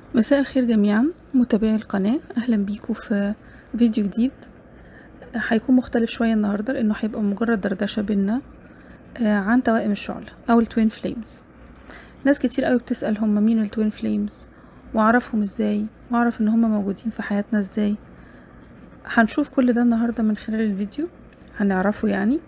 مساء الخير جميعا متابعي القناة أهلا بيكم في فيديو جديد هيكون مختلف شوية النهاردة لأنه هيبقى مجرد دردشة بينا آه، عن توائم الشعلة أو التوين فليمز ناس كتير قوي بتسأل هما مين التوين فليمز وأعرفهم ازاي وأعرف إن هما موجودين في حياتنا ازاي هنشوف كل ده النهاردة من خلال الفيديو هنعرفه يعني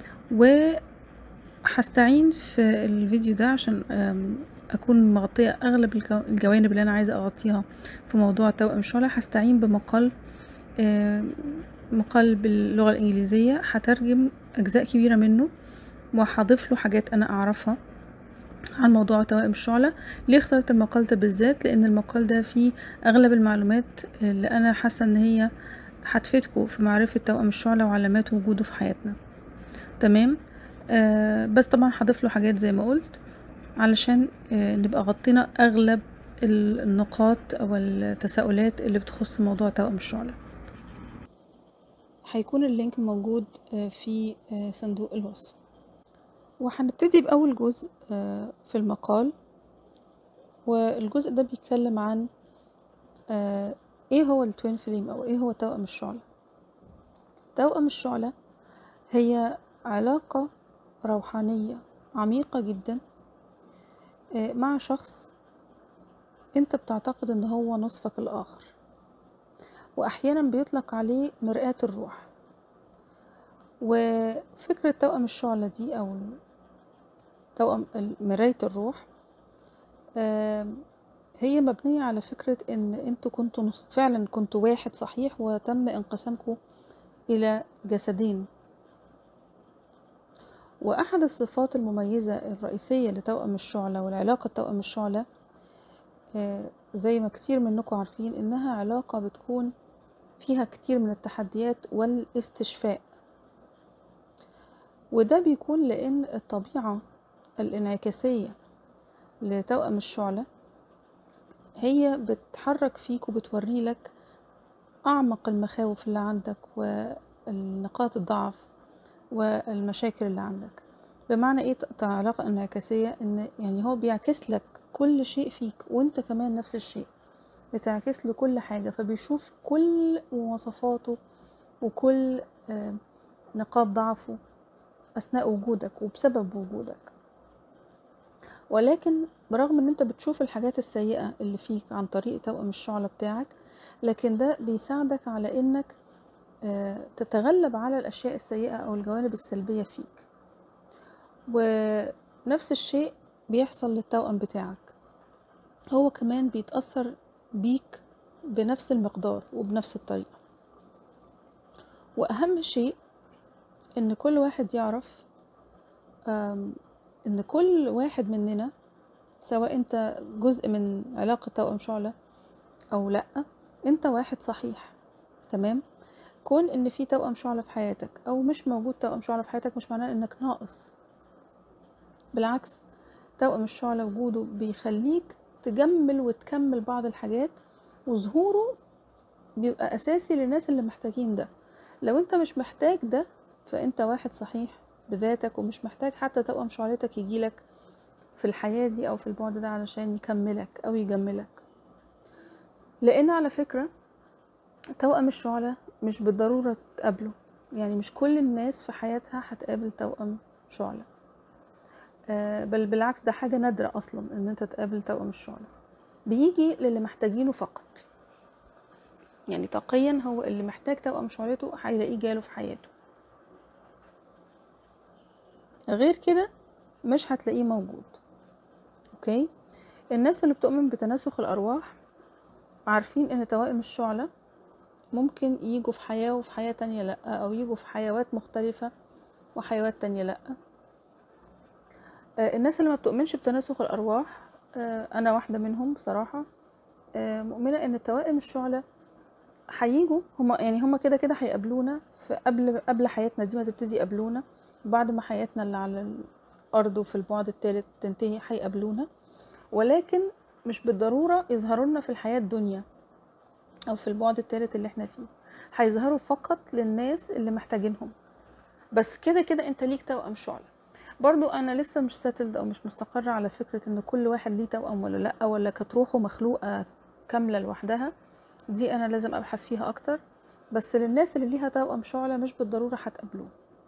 وهستعين في الفيديو ده عشان آم، أكون مغطية أغلب الجو- الجوانب اللي أنا عايزة أغطيها في موضوع توأم الشعلة هستعين بمقال آم، مقال باللغة الإنجليزية هترجم أجزاء كبيرة منه وهضيف له حاجات أنا أعرفها عن موضوع توائم الشعلة ليه اخترت المقال ده بالذات لأن المقال ده فيه أغلب المعلومات اللي أنا حاسة إن هي هتفيدكوا في معرفة توأم الشعلة وعلامات وجوده في حياتنا تمام آه بس طبعا هضيف له حاجات زي ما قلت علشان آه نبقى غطينا أغلب ال- النقاط أو التساؤلات اللي بتخص موضوع توأم الشعلة هيكون اللينك موجود آه، في آه، صندوق الوصف وهنبتدي بأول جزء آه، في المقال والجزء ده بيتكلم عن آه، ايه هو التوين فليم او ايه هو توأم الشعلة توأم الشعلة هي علاقة روحانية عميقة جدا آه، مع شخص انت بتعتقد ان هو نصفك الاخر واحيانا بيطلق عليه مرآة الروح وفكرة توأم الشعلة دي او توأم مراية الروح آم، هي مبنية على فكرة ان انتوا كنتوا نص فعلا كنتوا واحد صحيح وتم انقسامكم الى جسدين واحد الصفات المميزة الرئيسية لتوأم الشعلة والعلاقة توأم الشعلة آه، زي ما كتير منكم عارفين انها علاقة بتكون فيها كتير من التحديات والاستشفاء وده بيكون لان الطبيعة الانعكاسية لتوأم الشعلة هي بتحرك فيك وبتوري لك أعمق المخاوف اللي عندك والنقاط الضعف والمشاكل اللي عندك بمعنى ايه ت- علاقة انعكاسية ان يعني هو بيعكس لك كل شيء فيك وانت كمان نفس الشيء بتعكس له كل حاجة فبيشوف كل مواصفاته وكل آه، نقاط ضعفه أثناء وجودك وبسبب وجودك ولكن برغم ان انت بتشوف الحاجات السيئة اللي فيك عن طريق توأم الشعلة بتاعك لكن ده بيساعدك على انك آه، تتغلب على الاشياء السيئة او الجوانب السلبية فيك ونفس الشيء بيحصل للتوأم بتاعك هو كمان بيتأثر بيك بنفس المقدار وبنفس الطريقة وأهم شيء إن كل واحد يعرف آم، إن كل واحد مننا سواء أنت جزء من علاقة توأم شعلة أو لأ أنت واحد صحيح تمام كون إن في توأم شعلة في حياتك أو مش موجود توأم شعلة في حياتك مش معناه إنك ناقص بالعكس توأم الشعلة وجوده بيخليك تجمل وتكمل بعض الحاجات وظهوره بيبقى أساسي للناس اللي محتاجين ده لو انت مش محتاج ده فانت واحد صحيح بذاتك ومش محتاج حتى توأم شعلتك يجيلك في الحياة دي أو في البعد ده علشان يكملك أو يجملك لأن على فكرة توأم الشعلة مش بالضرورة تقابله يعني مش كل الناس في حياتها هتقابل توأم شعلة آه، بل بالعكس ده حاجة نادرة أصلا إن أنت تقابل توأم الشعلة بيجي للي محتاجينه فقط يعني طاقيا هو اللي محتاج توأم شعلته هيلاقيه جاله في حياته غير كده مش هتلاقيه موجود اوكي الناس اللي بتؤمن بتناسخ الأرواح عارفين إن توائم الشعلة ممكن يجوا في حياة وفي حياة تانية لأ أو يجوا في حيوات مختلفة وحيوات تانية لأ آه، الناس اللي ما بتؤمنش بتناسخ الأرواح آه، أنا واحدة منهم بصراحة آه، مؤمنة إن التوائم الشعلة هيجوا هما يعني هما كده كده هيقابلونا في قبل قبل حياتنا دي ما تبتدي يقابلونا بعد ما حياتنا اللي على الأرض وفي البعد التالت تنتهي هيقابلونا ولكن مش بالضرورة يظهروا لنا في الحياة الدنيا أو في البعد التالت اللي احنا فيه هيظهروا فقط للناس اللي محتاجينهم بس كده كده انت ليك توأم شعلة برضو انا لسه مش ساتلد او مش مستقرة على فكرة ان كل واحد ليه توأم ولا لا ولا كانت روحه مخلوقة كاملة لوحدها دي انا لازم ابحث فيها اكتر بس للناس اللي ليها توأم شعلة مش بالضرورة هتقابلوه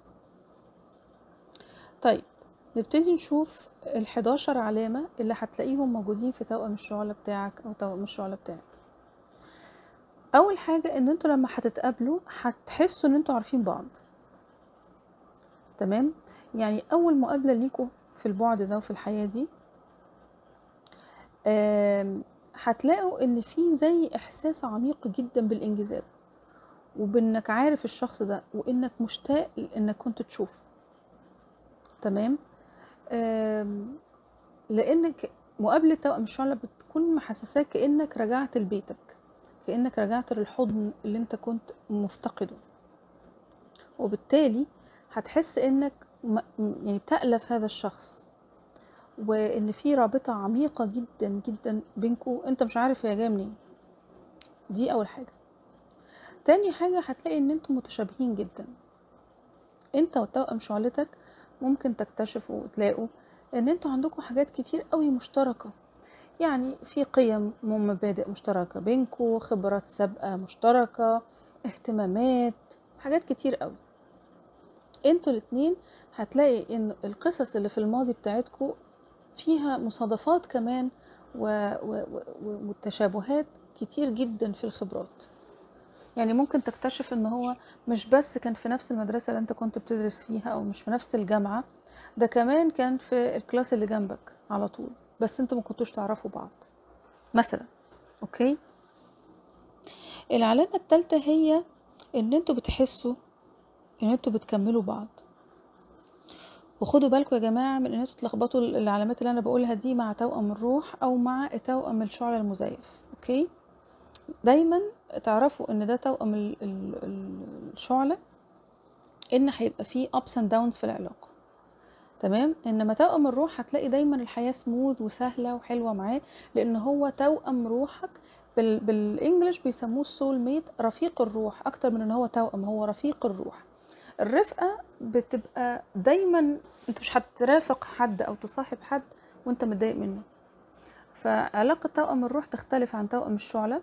طيب نبتدي نشوف ال 11 علامة اللي هتلاقيهم موجودين في توأم الشعلة بتاعك أو توأم الشعلة بتاعك أول حاجة إن انتوا لما هتتقابلوا هتحسوا إن انتوا عارفين بعض تمام يعني أول مقابلة ليكوا في البعد ده وفي الحياة دي آم، هتلاقوا إن في زي إحساس عميق جدا بالانجذاب وبإنك عارف الشخص ده وإنك مشتاق إنك كنت تشوفه تمام آم، لانك مقابله توأم الشعلة بتكون محسساك كانك رجعت لبيتك كانك رجعت للحضن اللي انت كنت مفتقده وبالتالي هتحس انك م- م- يعني بتألف هذا الشخص وان في رابطه عميقه جدا جدا بينكوا انت مش عارف هي جايه منين دي اول حاجه تاني حاجه هتلاقي ان انتوا متشابهين جدا انت وتوأم شعلتك ممكن تكتشفوا وتلاقوا ان انتوا عندكم حاجات كتير قوي مشتركة يعني في قيم ومبادئ مشتركة بينكم خبرات سابقة مشتركة اهتمامات حاجات كتير قوي انتوا الاتنين هتلاقي ان القصص اللي في الماضي بتاعتكم فيها مصادفات كمان و- و- و- وتشابهات كتير جدا في الخبرات يعني ممكن تكتشف ان هو مش بس كان في نفس المدرسة اللي انت كنت بتدرس فيها او مش في نفس الجامعة ده كمان كان في الكلاس اللي جنبك على طول بس انتوا ما كنتوش تعرفوا بعض مثلا اوكي العلامة التالتة هي ان انتوا بتحسوا ان انتوا بتكملوا بعض وخدوا بالكم يا جماعة من ان انتوا تلخبطوا العلامات اللي انا بقولها دي مع توأم الروح او مع توأم الشعر المزيف اوكي دايما تعرفوا ان ده توأم ال- ال- ال- الشعلة ان هيبقى فيه ups and downs في العلاقة تمام انما توأم الروح هتلاقي دايما الحياة سموث وسهلة وحلوة معاه لان هو توأم روحك بال... بالانجلش بيسموه السول ميت رفيق الروح اكتر من ان هو توأم هو رفيق الروح الرفقة بتبقى دايما انت مش هترافق حد او تصاحب حد وانت متضايق منه فعلاقة توأم الروح تختلف عن توأم الشعلة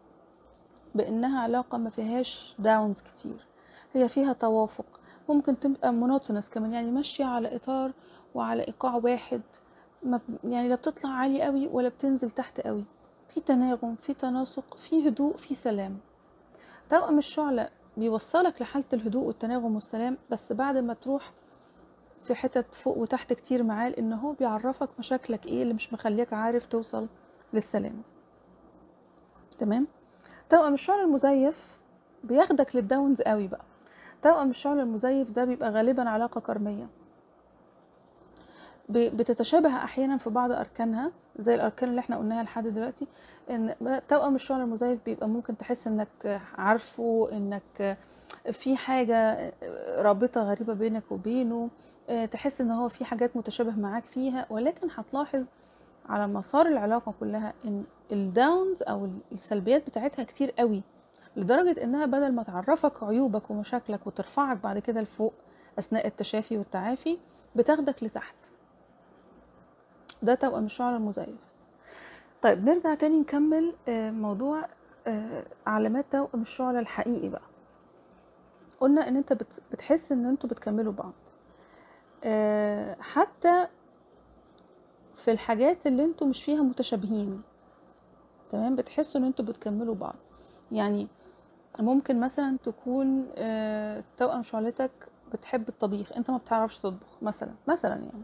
بانها علاقة ما فيهاش داونز كتير هي فيها توافق ممكن تبقى مونوتونس كمان يعني ماشية على اطار وعلى ايقاع واحد ما ب- يعني لا بتطلع عالي قوي ولا بتنزل تحت قوي في تناغم في تناسق في هدوء في سلام توأم الشعلة بيوصلك لحالة الهدوء والتناغم والسلام بس بعد ما تروح في حتت فوق وتحت كتير معاه لان هو بيعرفك مشاكلك ايه اللي مش مخليك عارف توصل للسلام تمام توأم الشعر المزيف بياخدك للداونز قوي بقى توأم الشعر المزيف ده بيبقى غالبا علاقة كرمية ب- بتتشابه احيانا في بعض اركانها زي الاركان اللي احنا قلناها لحد دلوقتي ان توأم الشعر المزيف بيبقى ممكن تحس انك عارفه انك في حاجة رابطة غريبة بينك وبينه تحس ان هو في حاجات متشابه معاك فيها ولكن هتلاحظ على مسار العلاقة كلها ان الداونز او السلبيات بتاعتها كتير قوي لدرجة انها بدل ما تعرفك عيوبك ومشاكلك وترفعك بعد كده لفوق اثناء التشافي والتعافي بتاخدك لتحت ده توأم الشعر المزيف طيب نرجع تاني نكمل آه، موضوع آه، علامات توأم الشعر الحقيقي بقى قلنا ان انت بت- بتحس ان انتوا بتكملوا بعض آه، حتى في الحاجات اللي انتوا مش فيها متشابهين تمام بتحسوا ان انتوا بتكملوا بعض يعني ممكن مثلا تكون آه، توأم شعلتك بتحب الطبيخ انت ما بتعرفش تطبخ مثلا مثلا يعني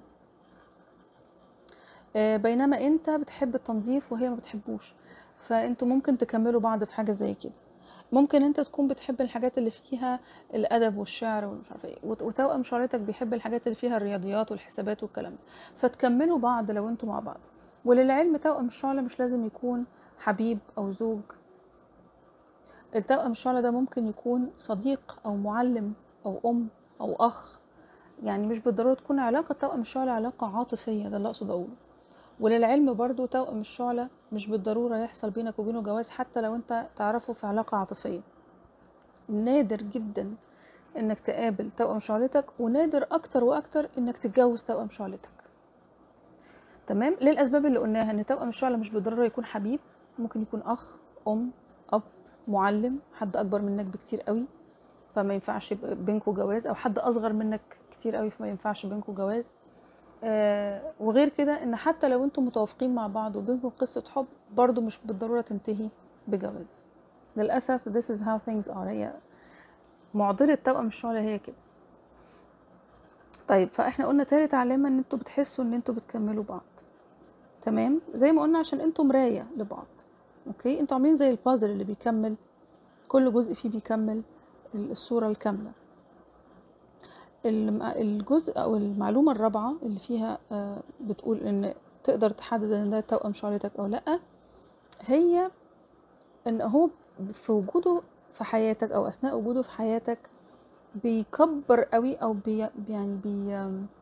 آه، بينما انت بتحب التنظيف وهي ما بتحبوش فانتوا ممكن تكملوا بعض في حاجة زي كده ممكن انت تكون بتحب الحاجات اللي فيها الادب والشعر ومش عارفه ايه وت- وتوأم شعرتك بيحب الحاجات اللي فيها الرياضيات والحسابات والكلام ده فتكملوا بعض لو انتوا مع بعض وللعلم توأم الشعلة مش لازم يكون حبيب او زوج التوأم الشعلة ده ممكن يكون صديق او معلم او ام او اخ يعني مش بالضرورة تكون علاقة توأم الشعلة علاقة عاطفية ده اللي اقصد اقوله وللعلم برضو توأم الشعلة مش بالضرورة يحصل بينك وبينه جواز حتى لو انت تعرفه في علاقة عاطفية نادر جدا انك تقابل توأم شعلتك ونادر اكتر واكتر انك تتجوز توأم شعلتك تمام للاسباب اللي قلناها ان توأم الشعلة مش بالضرورة يكون حبيب ممكن يكون اخ ام اب معلم حد اكبر منك بكتير قوي فما ينفعش يبقى بينكوا جواز او حد اصغر منك كتير قوي فما ينفعش بينكوا جواز آه وغير كده ان حتى لو انتم متوافقين مع بعض وبينكم قصة حب برضو مش بالضرورة تنتهي بجواز للأسف this is how things are هي معضلة توأم الشعلة هي كده طيب فاحنا قلنا تالت علامة ان انتوا بتحسوا ان انتوا بتكملوا بعض تمام زي ما قلنا عشان انتوا مراية لبعض اوكي انتوا عاملين زي البازل اللي بيكمل كل جزء فيه بيكمل الصورة الكاملة الم- الجزء او المعلومة الرابعة اللي فيها آه، بتقول ان تقدر تحدد ان ده توأم شعلتك او لأ هي ان هو في وجوده في حياتك او اثناء وجوده في حياتك بيكبر قوي او بي يعني بي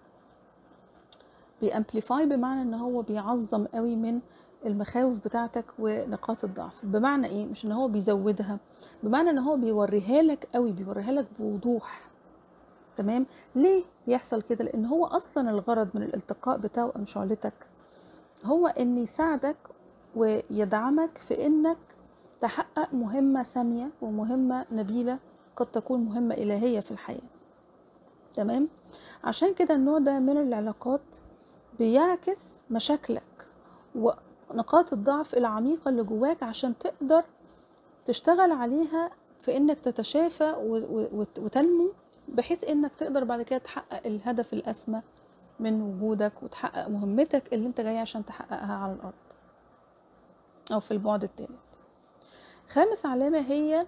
بيامبليفاي بمعنى ان هو بيعظم قوي من المخاوف بتاعتك ونقاط الضعف بمعنى ايه مش ان هو بيزودها بمعنى ان هو بيوريها لك قوي بيوريها لك بوضوح تمام ليه بيحصل كده لان هو اصلا الغرض من الالتقاء بتوأم شعلتك هو ان يساعدك ويدعمك في انك تحقق مهمة سامية ومهمة نبيلة قد تكون مهمة إلهية في الحياة تمام عشان كده النوع ده من العلاقات بيعكس مشاكلك ونقاط الضعف العميقة اللي جواك عشان تقدر تشتغل عليها في انك تتشافى و- و- وت- وتنمو بحيث انك تقدر بعد كده تحقق الهدف الاسمى من وجودك وتحقق مهمتك اللي انت جاي عشان تحققها على الارض او في البعد الثالث خامس علامة هي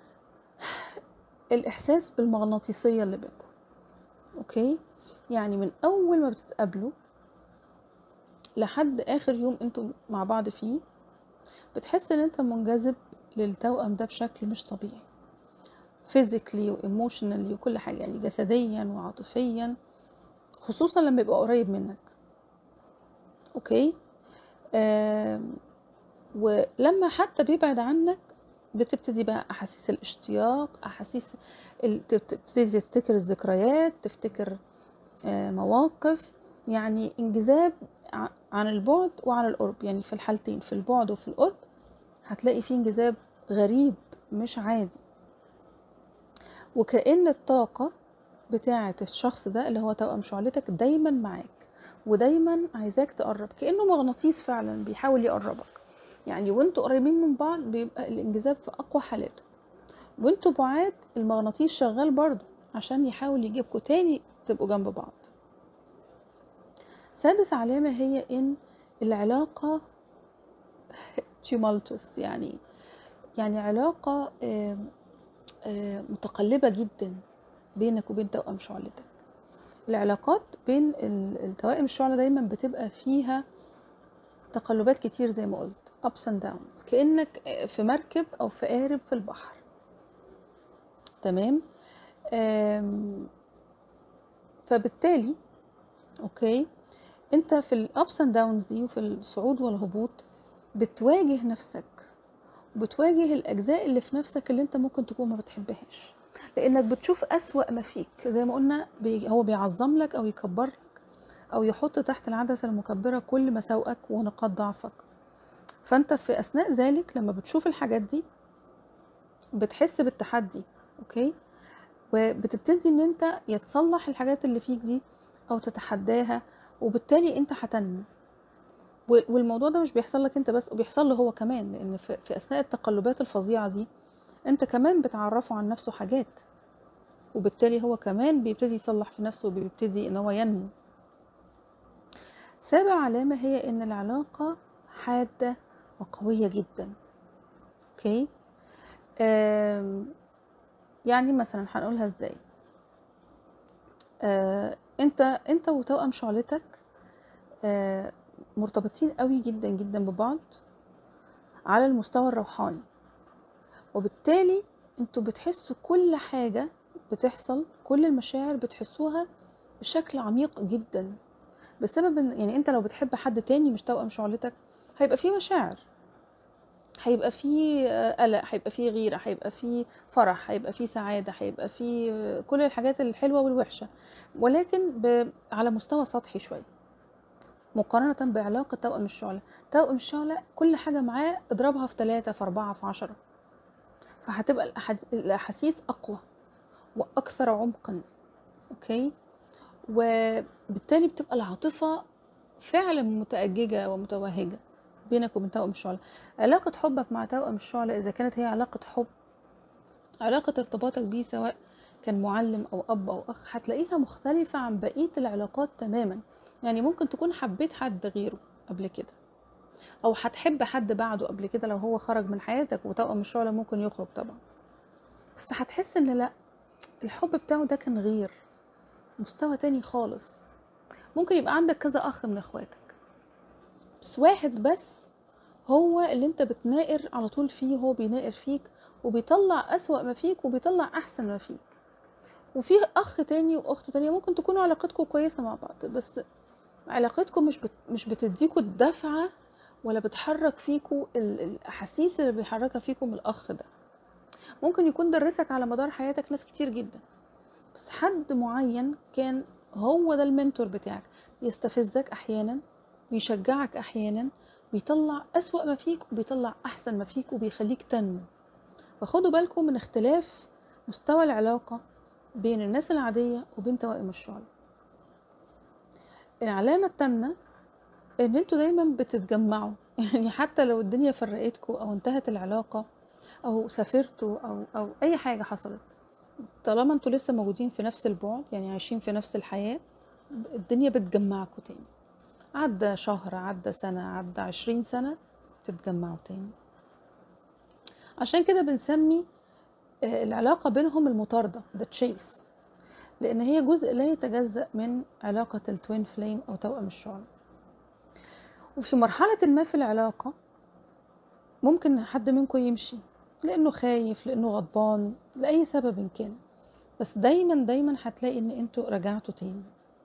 الإحساس بالمغناطيسية اللي بينكم أوكي يعني من أول ما بتتقابلوا لحد آخر يوم انتوا مع بعض فيه بتحس إن أنت منجذب للتوأم ده بشكل مش طبيعي physically و emotionally وكل حاجة يعني جسديا وعاطفيا خصوصا لما يبقى قريب منك أوكي آم، ولما حتى بيبعد عنك بتبتدي بقى احاسيس الاشتياق احاسيس ال- تبت- تبتدي تفتكر الذكريات تفتكر آه، مواقف يعني انجذاب ع- عن البعد وعن القرب يعني في الحالتين في البعد وفي القرب هتلاقي فيه انجذاب غريب مش عادي وكأن الطاقة بتاعة الشخص ده اللي هو توأم شعلتك دايما معاك ودايما عايزاك تقرب كأنه مغناطيس فعلا بيحاول يقربك يعني وانتوا قريبين من بعض بيبقى الانجذاب في اقوى حالاته وانتوا بعاد المغناطيس شغال برضه عشان يحاول يجيبكوا تاني تبقوا جنب بعض سادس علامة هي ان العلاقة tumultuous يعني يعني علاقة آم، آم، متقلبة جدا بينك وبين توأم شعلتك العلاقات بين ال- التوائم الشعلة دايما بتبقى فيها تقلبات كتير زي ما قلت ups and downs كأنك في مركب أو في قارب في البحر تمام آم، فبالتالي اوكي انت في الابس اند داونز دي وفي الصعود والهبوط بتواجه نفسك بتواجه الاجزاء اللي في نفسك اللي انت ممكن تكون ما بتحبهاش لانك بتشوف اسوأ ما فيك زي ما قلنا بي هو بيعظم لك او يكبر لك او يحط تحت العدسة المكبرة كل مساوئك ونقاط ضعفك فانت في اثناء ذلك لما بتشوف الحاجات دي بتحس بالتحدي اوكي وبتبتدي ان انت يتصلح الحاجات اللي فيك دي او تتحداها وبالتالي انت هتنمو و- والموضوع ده مش بيحصل لك انت بس وبيحصل له هو كمان لان في, في اثناء التقلبات الفظيعه دي انت كمان بتعرفه عن نفسه حاجات وبالتالي هو كمان بيبتدي يصلح في نفسه وبيبتدي ان هو ينمو سابع علامة هي ان العلاقة حادة وقوية جدا اوكي آم، يعني مثلا هنقولها ازاي آه، انت انت وتوأم شعلتك آه، مرتبطين قوي جدا جدا ببعض على المستوى الروحاني وبالتالي انتوا بتحسوا كل حاجة بتحصل كل المشاعر بتحسوها بشكل عميق جدا بسبب ان يعني انت لو بتحب حد تاني مش توأم شعلتك هيبقى فيه مشاعر هيبقى فيه آه، قلق هيبقى فيه غيرة هيبقى فيه فرح هيبقى فيه سعادة هيبقى فيه آه، كل الحاجات الحلوة والوحشة ولكن ب... على مستوى سطحي شوية مقارنة بعلاقة توأم الشعلة توأم الشعلة كل حاجة معاه اضربها في ثلاثة في أربعة في عشرة فهتبقى الأحد- الأحاسيس أقوى وأكثر عمقا أوكي وبالتالي بتبقى العاطفة فعلا متأججة ومتوهجة بينك وبين توأم الشعلة علاقة حبك مع توأم الشعلة إذا كانت هي علاقة حب علاقة ارتباطك بيه سواء كان معلم أو أب أو أخ هتلاقيها مختلفة عن بقية العلاقات تماما يعني ممكن تكون حبيت حد غيره قبل كده أو هتحب حد بعده قبل كده لو هو خرج من حياتك وتوأم الشعلة ممكن يخرج طبعا بس هتحس إن لأ الحب بتاعه ده كان غير مستوى تاني خالص ممكن يبقى عندك كذا أخ من إخواتك بس واحد بس هو اللي انت بتناقر على طول فيه هو بيناقر فيك وبيطلع أسوأ ما فيك وبيطلع أحسن ما فيك وفي أخ تاني وأخت تانية ممكن تكونوا علاقتكم كويسة مع بعض بس علاقتكم مش بت... مش بتديكوا الدفعة ولا بتحرك فيكوا ال... الأحاسيس اللي بيحركها فيكم الأخ ده ممكن يكون درسك على مدار حياتك ناس كتير جدا بس حد معين كان هو ده المنتور بتاعك بيستفزك أحيانا بيشجعك أحيانا بيطلع أسوأ ما فيك وبيطلع أحسن ما فيك وبيخليك تنمو فخدوا بالكم من اختلاف مستوى العلاقة بين الناس العادية وبين توائم الشعلة العلامة التامنة ان انتوا دايما بتتجمعوا يعني حتى لو الدنيا فرقتكم او انتهت العلاقة او سافرتوا او او اي حاجة حصلت طالما انتوا لسه موجودين في نفس البعد يعني عايشين في نفس الحياة الدنيا بتجمعكم تاني عدى شهر عدى سنة عدى عشرين سنة تتجمعوا تاني عشان كده بنسمي آه، العلاقة بينهم المطاردة the chase لأن هي جزء لا يتجزأ من علاقة التوين فليم أو توأم الشعلة وفي مرحلة ما في العلاقة ممكن حد منكم يمشي لأنه خايف لأنه غضبان لأي سبب كان بس دايما دايما هتلاقي ان انتوا رجعتوا تاني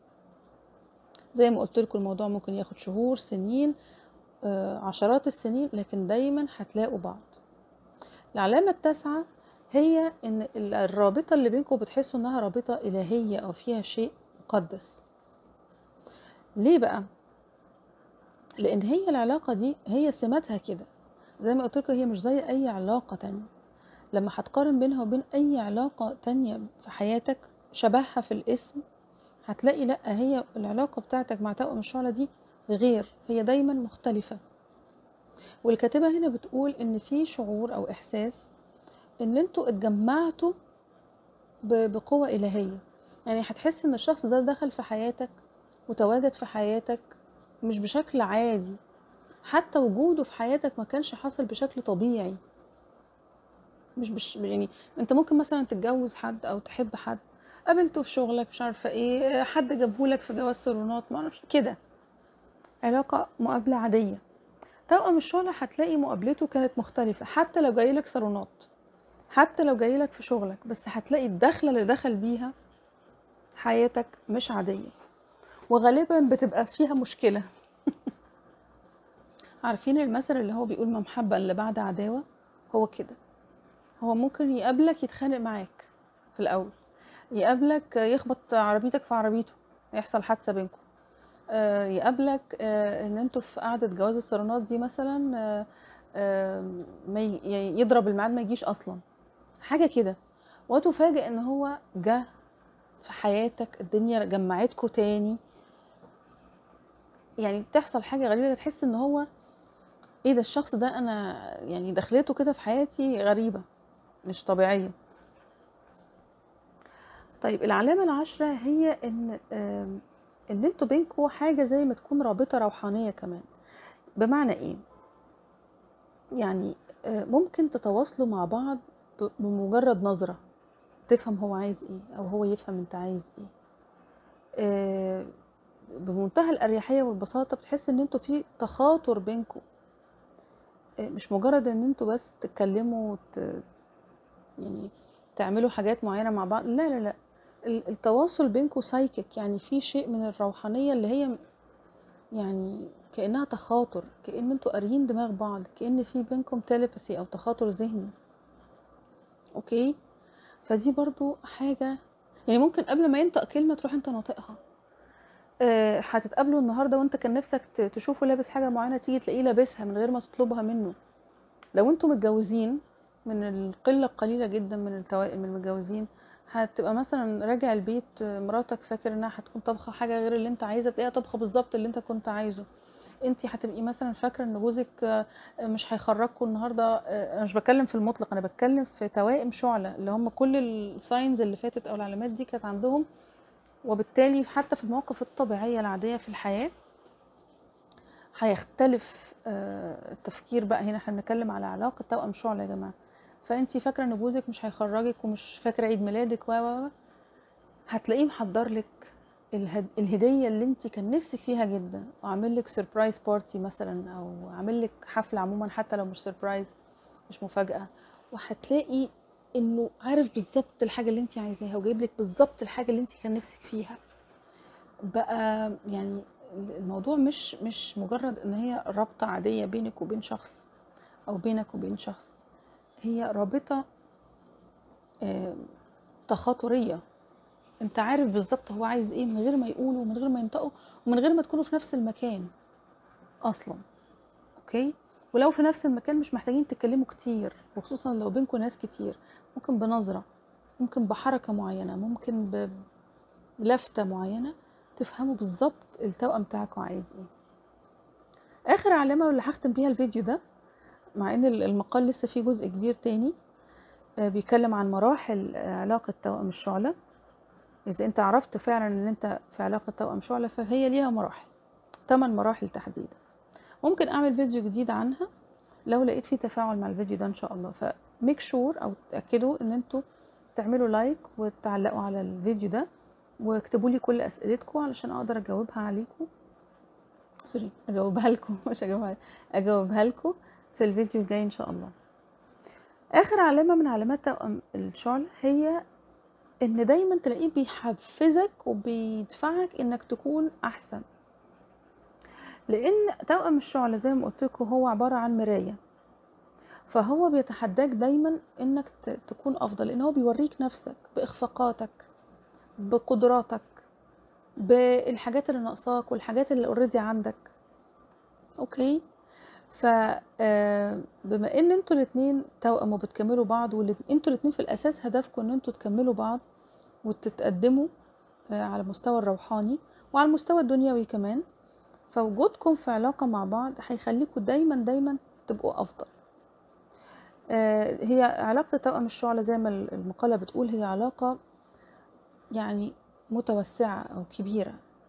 زي ما قلت لكم الموضوع ممكن ياخد شهور سنين آه، عشرات السنين لكن دايما هتلاقوا بعض العلامة التاسعة هي ان ال- الرابطة اللي بينكم بتحسوا انها رابطة الهية او فيها شيء مقدس ليه بقى لان هي العلاقة دي هي سماتها كده زي ما قلت لكم هي مش زي اي علاقة تانية لما هتقارن بينها وبين اي علاقة تانية في حياتك شبهها في الاسم هتلاقي لا هي العلاقة بتاعتك مع توأم الشعلة دي غير هي دايما مختلفة والكاتبة هنا بتقول ان في شعور او احساس ان انتوا اتجمعتوا ب- بقوة الهية يعني هتحس ان الشخص ده دخل في حياتك وتواجد في حياتك مش بشكل عادي حتى وجوده في حياتك ما كانش حاصل بشكل طبيعي مش بش يعني انت ممكن مثلا تتجوز حد او تحب حد قابلته في شغلك مش عارفه ايه حد جابهولك في جواز صالونات ما اعرفش كده علاقه مقابله عاديه توأم الشعلة هتلاقي مقابلته كانت مختلفة حتى لو جايلك صالونات حتى لو جايلك في شغلك بس هتلاقي الدخلة اللي دخل بيها حياتك مش عادية وغالبا بتبقى فيها مشكلة عارفين المثل اللي هو بيقول ما محبة اللي بعد عداوة هو كده هو ممكن يقابلك يتخانق معاك في الأول يقابلك يخبط عربيتك في عربيته يحصل حادثة بينكم آه، يقابلك آه، ان انتوا في قعدة جواز الصالونات دي مثلا آه، آه، ما ي- ي- يضرب الميعاد ما يجيش اصلا حاجة كده وتفاجئ ان هو جه في حياتك الدنيا جمعتكوا تاني يعني بتحصل حاجة غريبة تحس ان هو ايه ده الشخص ده انا يعني دخلته كده في حياتي غريبة مش طبيعية طيب العلامة العاشرة هي ان آم، ان انتوا بينكوا حاجة زي ما تكون رابطة روحانية كمان بمعنى ايه يعني آه، ممكن تتواصلوا مع بعض ب- بمجرد نظرة تفهم هو عايز ايه او هو يفهم انت عايز ايه آه، بمنتهى الأريحية والبساطة بتحس ان انتوا في تخاطر بينكوا آه، مش مجرد ان انتوا بس تتكلموا وت... يعني تعملوا حاجات معينة مع بعض لا لا لا ال- التواصل بينكوا سايكيك يعني في شيء من الروحانية اللي هي يعني كأنها تخاطر كأن انتوا قاريين دماغ بعض كأن في بينكم تيليباثي أو تخاطر ذهني أوكي فدي برضو حاجة يعني ممكن قبل ما ينطق كلمة تروح انت ناطقها آه، هتتقابلوا النهارده وانت كان نفسك ت- تشوفه لابس حاجه معينه تيجي تلاقيه لابسها من غير ما تطلبها منه لو انتوا متجوزين من القله القليله جدا من التوائم المتجوزين هتبقى مثلا راجع البيت آه، مراتك فاكر انها هتكون طبخه حاجه غير اللي انت عايزه تلاقيها طبخه بالظبط اللي انت كنت عايزه انت هتبقي مثلا فاكره ان جوزك آه، مش هيخرجكوا النهارده آه، انا مش بتكلم في المطلق انا بتكلم في توائم شعله اللي هم كل الساينز اللي فاتت او العلامات دي كانت عندهم وبالتالي حتى في المواقف الطبيعيه العاديه في الحياه هيختلف آه، التفكير بقى هنا احنا بنتكلم على علاقه توأم شعله يا جماعه فانت فاكره ان جوزك مش هيخرجك ومش فاكره عيد ميلادك و و و، هتلاقيه محضر لك الهد... الهديه اللي انت كان نفسك فيها جدا وعامل لك سربرايز بارتي مثلا او عامل لك حفله عموما حتى لو مش سربرايز مش مفاجاه وهتلاقي انه عارف بالظبط الحاجه اللي انت عايزاها وجايب لك بالظبط الحاجه اللي انت كان نفسك فيها بقى يعني الموضوع مش مش مجرد ان هي رابطه عاديه بينك وبين شخص او بينك وبين شخص هي رابطه آه، تخاطريه انت عارف بالظبط هو عايز ايه من غير ما يقوله ومن غير ما ينطقه ومن غير ما تكونوا في نفس المكان اصلا اوكي ولو في نفس المكان مش محتاجين تتكلموا كتير وخصوصا لو بينكم ناس كتير ممكن بنظرة ممكن بحركة معينة ممكن ب- بلفتة معينة تفهموا بالظبط التوأم بتاعكم عايز ايه اخر علامة واللي هختم بيها الفيديو ده مع ان المقال لسه فيه جزء كبير تاني آه، بيتكلم عن مراحل آه، علاقة توأم الشعلة اذا انت عرفت فعلا ان انت في علاقة توأم شعلة فهي ليها مراحل ثمان مراحل تحديدا ممكن اعمل فيديو جديد عنها لو لقيت فيه تفاعل مع الفيديو ده ان شاء الله فميك شور او تاكدوا ان انتوا تعملوا لايك وتعلقوا على الفيديو ده واكتبوا لي كل اسئلتكم علشان اقدر اجاوبها عليكم سوري اجاوبها لكم مش اجاوبها اجاوبها لكم في الفيديو الجاي ان شاء الله اخر علامه من علامات توأم الشعل هي ان دايما تلاقيه بيحفزك وبيدفعك انك تكون احسن لان توأم الشعلة زي ما قلت لكم هو عبارة عن مراية فهو بيتحداك دايما انك ت- تكون افضل لان هو بيوريك نفسك باخفاقاتك بقدراتك بالحاجات اللي ناقصاك والحاجات اللي اوريدي عندك اوكي ف آه، بما ان انتوا الاتنين توأم وبتكملوا بعض وانتوا الاتنين في الاساس هدفكم ان انتوا تكملوا بعض وتتقدموا آه، على المستوى الروحاني وعلى المستوى الدنيوي كمان فوجودكم في علاقة مع بعض هيخليكم دايما دايما تبقوا أفضل آه، هي علاقة توأم الشعلة زي ما المقالة بتقول هي علاقة يعني متوسعة أو كبيرة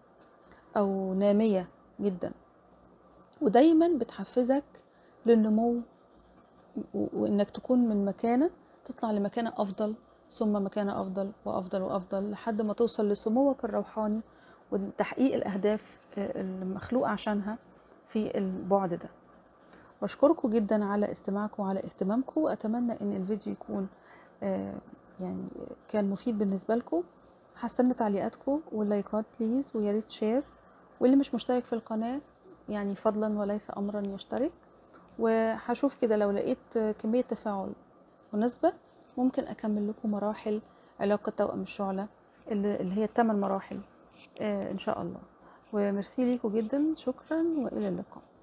أو نامية جدا ودايما بتحفزك للنمو و- وإنك تكون من مكانة تطلع لمكانة أفضل ثم مكانة أفضل وأفضل وأفضل لحد ما توصل لسموك الروحاني وتحقيق الأهداف آه، المخلوق عشانها في البعد ده بشكركم جدا على استماعكم وعلى اهتمامكم وأتمنى إن الفيديو يكون آه، يعني كان مفيد بالنسبة لكم هستنى تعليقاتكم واللايكات بليز ويا ريت شير واللي مش مشترك في القناة يعني فضلا وليس أمرا يشترك وهشوف كده لو لقيت كمية تفاعل مناسبة ممكن أكمل لكم مراحل علاقة توأم الشعلة اللي اللي هي الثمان مراحل آه، إن شاء الله وميرسي ليكم جدا شكرا وإلى اللقاء